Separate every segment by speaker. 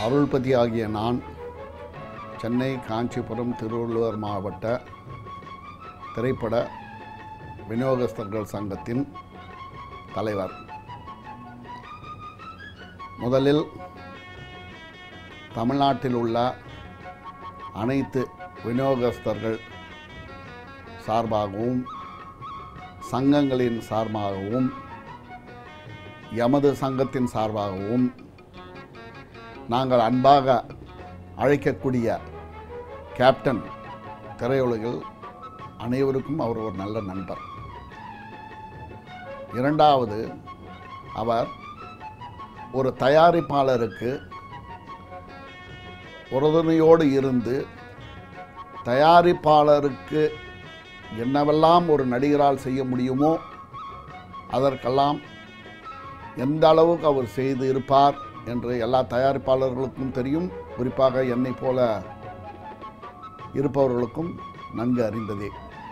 Speaker 1: அருள்பதி ஆகிய நான் சென்னை காஞ்சிபுரம் திருவள்ளுவர் மாவட்ட திரைப்பட விநியோகஸ்தர்கள் சங்கத்தின் தலைவர் முதலில் தமிழ்நாட்டில் உள்ள அனைத்து விநியோகஸ்தர்கள் சார்பாகவும் சங்கங்களின் சார்பாகவும் எமது சங்கத்தின் சார்பாகவும் நாங்கள் அன்பாக அழைக்கக்கூடிய கேப்டன் திரையுலகில் அனைவருக்கும் அவர் ஒரு நல்ல நண்பர் இரண்டாவது அவர் ஒரு தயாரிப்பாளருக்கு உறுதுணையோடு இருந்து தயாரிப்பாளருக்கு என்னவெல்லாம் ஒரு நடிகரால் செய்ய முடியுமோ அதற்கெல்லாம் எந்த அளவுக்கு அவர் செய்து இருப்பார் என்று எல்லா தயாரிப்பாளர்களுக்கும் தெரியும் குறிப்பாக என்னை போல இருப்பவர்களுக்கும் நன்கு அறிந்ததே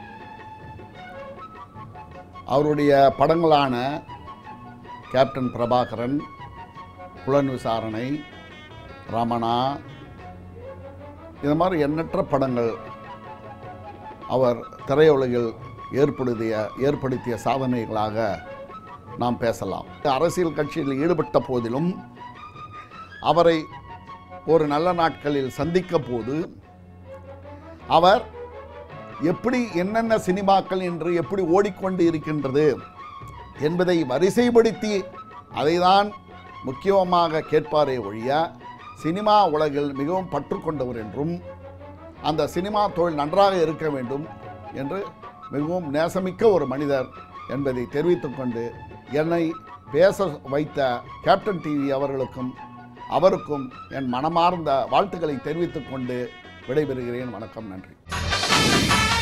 Speaker 1: அவருடைய படங்களான கேப்டன் பிரபாகரன் புலன் விசாரணை ரமணா இது மாதிரி எண்ணற்ற படங்கள் அவர் திரையுலகில் ஏற்படுத்திய ஏற்படுத்திய சாதனைகளாக நாம் பேசலாம் அரசியல் கட்சியில் ஈடுபட்ட போதிலும் அவரை ஒரு நல்ல நாட்களில் சந்திக்க போது அவர் எப்படி என்னென்ன சினிமாக்கள் என்று எப்படி ஓடிக்கொண்டு இருக்கின்றது என்பதை வரிசைப்படுத்தி அதைதான் முக்கியமாக கேட்பாரே ஒழிய சினிமா உலகில் மிகவும் பற்று கொண்டவர் என்றும் அந்த சினிமா தொழில் நன்றாக இருக்க வேண்டும் என்று மிகவும் நேசமிக்க ஒரு மனிதர் என்பதை தெரிவித்துக்கொண்டு என்னை பேச வைத்த கேப்டன் டிவி அவர்களுக்கும் அவருக்கும் என் மனமார்ந்த வாழ்த்துக்களை தெரிவித்துக்கொண்டு விடைபெறுகிறேன் வணக்கம் நன்றி